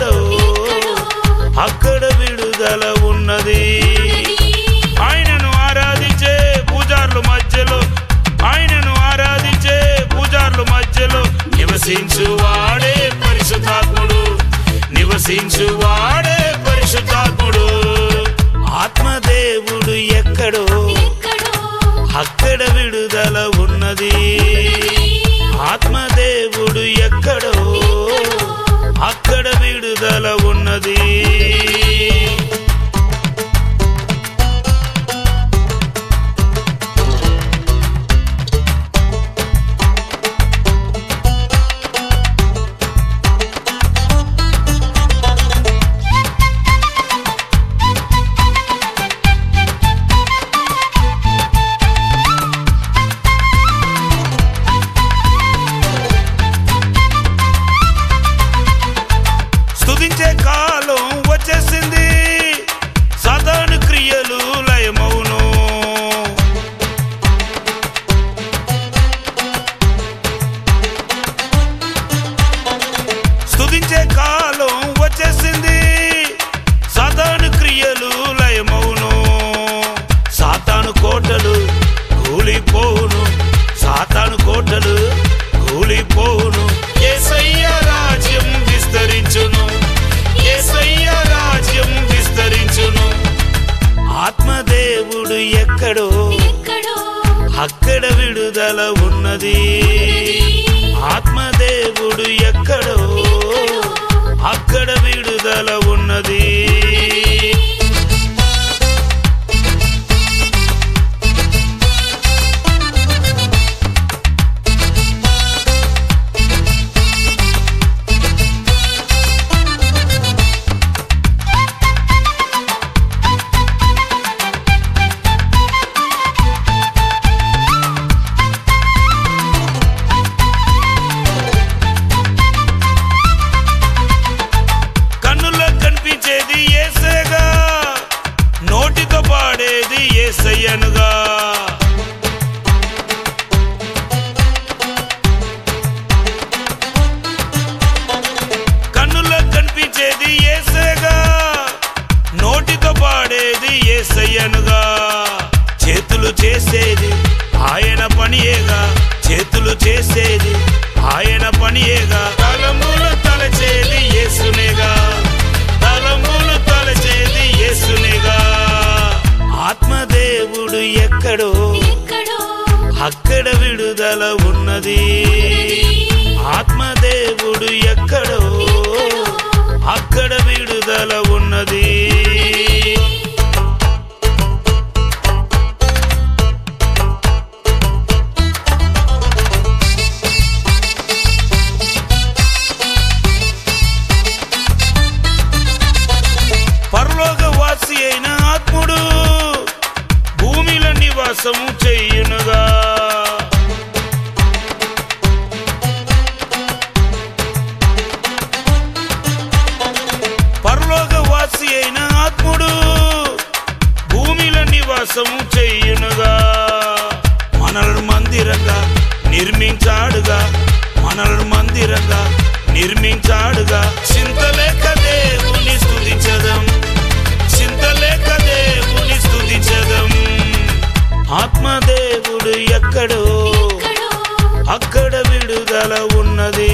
ఎక్కడో అక్కడ విడుదల ఉన్నది ఆయనను ఆరాధించే పూజార్లు మధ్యలో ఆయనను ఆరాధించే పూజార్లు మధ్యలో నివసించువాడే పరిశుద్ధాత్ముడు నివసించువాడే పరిశుద్ధాత్ముడు ఆత్మదేవుడు ఎక్కడో అక్కడ విడుదల ఉన్నది ఆత్మదేవుడు ఎక్కడో అక్కడ విడుదల ఉన్నది స్తుతించే కాలం వచ్చేసింది సాధారణ క్రియలు లయమవును స్తుతించే కాలం వచ్చేసింది సాధారణ క్రియలు లయమవును సాతాను కోటలు కూలిపోవును సాతాను కోటలు కూలిపోవును యేసయ్య రాజ్యం విస్తరించును యేసయ్య రాజ్యం విస్తరించును ఆత్మదేవుడు ఎక్కడో అక్కడ విడుదల ఉన్నది ఆత్మదేవుడు ఎక్కడో అక్కడ విడుదల ఉన్నది కన్నుల్లో కనిపించేది ఏసేగా నోటితో పాడేది ఏసయ్యనుగా కన్నుల్లో కనిపించేది ఏసేగా నోటితో పాడేది ఏసయ్యనుగా చేతులు చేసేది ఆయన పనియేగా చేతులు చేసేది ఆయన పనియేగా తలములు తలచేది యేసునేగా తలములు తలచేది యేసునేగా ఆత్మదేవుడు ఎక్కడో అక్కడ విడుదల ఉన్నది ఆత్మదేవుడు ఎక్కడో అక్కడ విడుదల ఉన్నది పరలోకవాసి అయిన ఆత్ముడు భూమిలో నివాసము చెయ్యునుగా పరలోకవాసి అయిన ఆత్ముడు భూమిలో నివాసము చెయ్యునుగా మనలను మందిరంగా నిర్మించాడుగా మనలను మందిరంగా నిర్మించాడుగా చింతలేక దేవుని స్తుతించదం చింతలేక దేవుని స్తుతించదం ఆత్మదేవుడు ఎక్కడో అక్కడ విడుదల ఉన్నది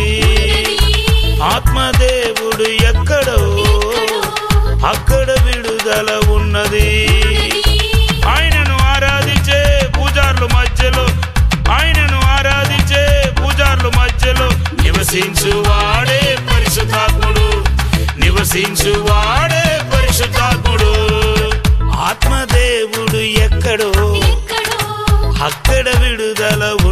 ఆత్మదేవుడు ఎక్కడో అక్కడ విడుదల ఉన్నది ఆయనను ఆరాధించే పూజార్లు మధ్యలో ఆయనను ఆరాధించే పూజార్లు మధ్యలో నివసించువాడే పరిశుద్ధాత్ముడు నివసించువాడే పరిశుద్ధాత్ముడు ఆత్మదేవుడు ఎక్కడో అక్కడ విడుదల